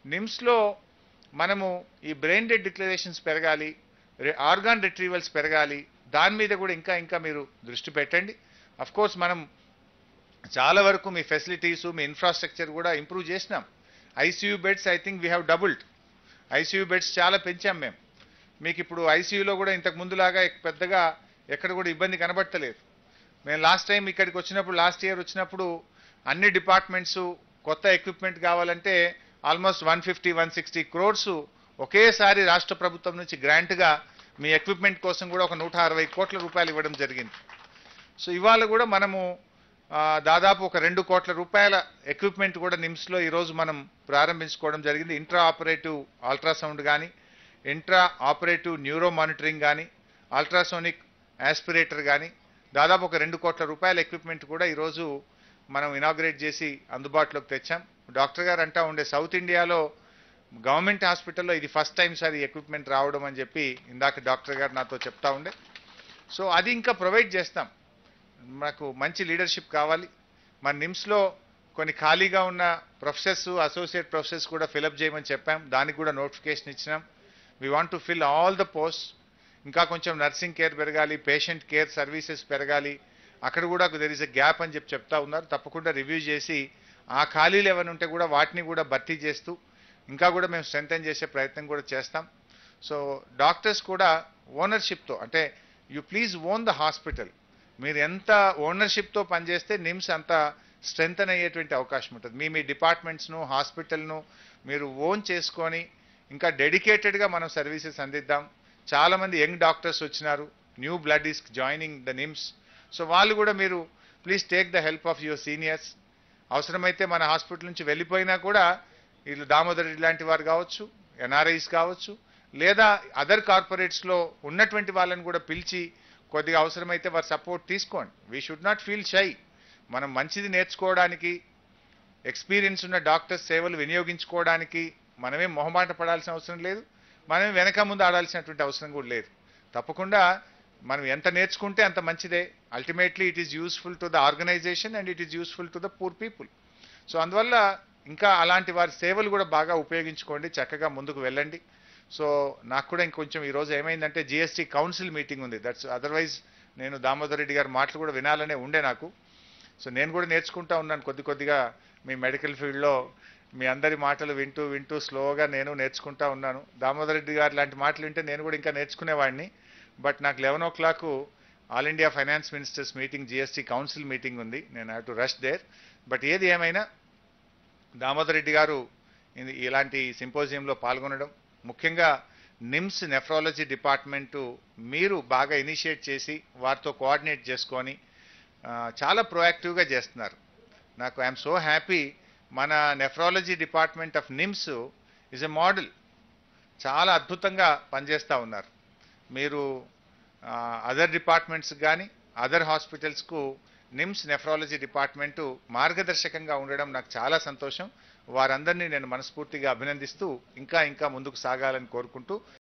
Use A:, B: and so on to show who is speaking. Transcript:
A: నిమ్స్లో మనము ఈ brain dead declarations పెరగాలి ఆర్గాన్ రిట్రీవల్స్ పెరగాలి దాని మీద కూడా ఇంకా ఇంకా మీరు దృష్టి పెట్టండి అఫ్ కోర్స్ మనం చాలా వరకు మీ ఫెసిలిటీస్ మీ ఇన్ఫ్రాస్ట్రక్చర్ కూడా ఇంప్రూవ్ చేసినాం ICU beds I think we have doubled ICU beds చాలా పెంచాం మేము మీకు ఇప్పుడు ఐసీయూలో కూడా ఇంతకు ముందులాగా ఎక్- పెద్దగా ఎక్కడ కూడా ఇబ్బంది కనబడతలేదు మేము లాస్ట్ టైం ఇక్కడికి వచ్చినప్పుడు లాస్ట్ ఇయర్ వచ్చినప్పుడు అన్ని డిపార్ట్మెంట్స్ కొత్త ఎక్విప్మెంట్ కావాలంటే almost one fifty one sixty crores ఒకేసారి రాష్ట్ర ప్రభుత్వం నుంచి గ్రాంట్గా మీ ఎక్విప్మెంట్ కోసం కూడా ఒక నూట అరవై కోట్ల రూపాయలు ఇవ్వడం జరిగింది సో ఇవాళ కూడా మనము ఆ, దాదాపు ఒక రెండు కోట్ల రూపాయల ఎక్విప్మెంట్ కూడా నిమ్స్లో ఈరోజు మనం ప్రారంభించుకోవడం జరిగింది ఇంట్రా ఆపరేటివ్ అల్ట్రాసౌండ్ కానీ ఇంట్రా ఆపరేటివ్ న్యూరో మానిటరింగ్ కానీ అల్ట్రాసోనిక్ యాస్పిరేటర్ కానీ దాదాపు ఒక రెండు కోట్ల రూపాయల ఎక్విప్మెంట్ కూడా ఈరోజు మనం ఇనాగ్రేట్ చేసి అందుబాటులోకి తెచ్చాం డాక్టర్ గారు అంటా ఉండే సౌత్ ఇండియాలో గవర్నమెంట్ హాస్పిటల్లో ఇది ఫస్ట్ టైం సార్ ఈ ఎక్విప్మెంట్ రావడం అని చెప్పి ఇందాక డాక్టర్ గారు నాతో చెప్తా ఉండే సో అది ఇంకా ప్రొవైడ్ చేస్తాం మాకు మంచి లీడర్షిప్ కావాలి మన నిమ్స్లో కొన్ని ఖాళీగా ఉన్న ప్రొఫెసర్స్ అసోసియేట్ ప్రొఫెసర్స్ కూడా ఫిలప్ చేయమని చెప్పాం దానికి కూడా నోటిఫికేషన్ ఇచ్చినాం we want to fill all the post ఇంకా కొంచెం నర్సింగ్ కేర్ పెరగాలి పేషెంట్ కేర్ సర్వీసెస్ పెరగాలి అక్కడ కూడా దెర్ ఇస్ ఎ గ్యాప్ అని చెప్పి చెప్తా ఉన్నారు తప్పకుండా రివ్యూ చేసి ఆ ఖాళీలు ఏమైనా ఉంటే కూడా వాటిని కూడా భర్తీ చేస్తూ ఇంకా కూడా మేము స్ట్రెంథెన్ చేసే ప్రయత్నం కూడా చేస్తాం సో డాక్టర్స్ కూడా ఓనర్షిప్తో అంటే you please own the hospital మీరు ఎంత ఓనర్షిప్తో పనిచేస్తే నిమ్స్ అంత స్ట్రెంగ్తన్ అయ్యేటువంటి అవకాశం ఉంటుంది మీ మీ డిపార్ట్మెంట్స్ను హాస్పిటల్ను మీరు ఓన్ చేసుకొని ఇంకా డెడికేటెడ్గా మనం సర్వీసెస్ అందిద్దాం చాలామంది యంగ్ డాక్టర్స్ వచ్చినారు new blood is joining the NIMS so వాళ్ళు కూడా మీరు please take the help of your seniors అవసరమైతే మన హాస్పిటల్ నుంచి వెళ్ళిపోయినా కూడా వీళ్ళు దామోదర్ రెడ్డి లాంటి వారు కావచ్చు ఎన్ఆర్ఐస్ కావచ్చు లేదా అదర్ కార్పొరేట్స్లో ఉన్నటువంటి వాళ్ళని కూడా పిలిచి కొద్దిగా అవసరమైతే వారి సపోర్ట్ తీసుకోండి we should not feel shy మనం మంచిది నేర్చుకోవడానికి ఎక్స్పీరియన్స్ ఉన్న డాక్టర్స్ సేవలు వినియోగించుకోవడానికి మనమేం మొహమాట పడాల్సిన అవసరం లేదు మనమే వెనక ముందు ఆడాల్సినటువంటి అవసరం కూడా లేదు తప్పకుండా మనం ఎంత నేర్చుకుంటే అంత మంచిదే ultimately it is useful to the organisation and it is useful to the poor people so అందువల్ల ఇంకా అలాంటి వారి సేవలు కూడా బాగా ఉపయోగించుకోండి చక్కగా ముందుకు వెళ్ళండి సో నాకు కూడా ఇంకొంచెం ఈరోజు ఏమైందంటే జిఎస్టీ కౌన్సిల్ మీటింగ్ ఉంది దట్స్ అదర్వైజ్ నేను దామోదర్ రెడ్డి గారి మాటలు కూడా వినాలనే ఉండే నాకు సో నేను కూడా నేర్చుకుంటా ఉన్నాను కొద్ది కొద్దిగా మీ మెడికల్ ఫీల్డ్లో మీ అందరి మాటలు వింటూ వింటూ స్లోగా నేను నేర్చుకుంటా ఉన్నాను దామోదర్ రెడ్డి గారు లాంటి మాటలు వింటే నేను కూడా ఇంకా నేర్చుకునేవాడిని బట్ నాకు eleven o'clock all India finance ministers meeting GST council meeting ఉంది నేను have to rush there but ఏది ఏమైనా దామోదర్ రెడ్డి గారు ఇది- ఇలాంటి సింపోజియంలో పాల్గొనడం ముఖ్యంగా నిమ్స్ నెఫ్రాలజీ డిపార్ట్మెంటు మీరు బాగా ఇనిషియేట్ చేసి వారితో కోఆర్డినేట్ చేసుకొని ఆ, చాలా ప్రొయాక్టివ్గా చేస్తున్నారు నాకు ఐఎమ్ సో హ్యాపీ మన nephrology department of NIMS is a model చాలా అద్భుతంగా పనిచేస్తూ ఉన్నారు మీరు అదర్ డిపార్ట్మెంట్స్ కానీ అదర్ హాస్పిటల్స్కు నిమ్స్ నెఫ్రాలజీ డిపార్ట్మెంటు మార్గదర్శకంగా ఉండడం నాకు చాలా సంతోషం వారందరినీ నేను మనస్ఫూర్తిగా అభినందిస్తూ ఇంకా ఇంకా ముందుకు సాగాలని కోరుకుంటూ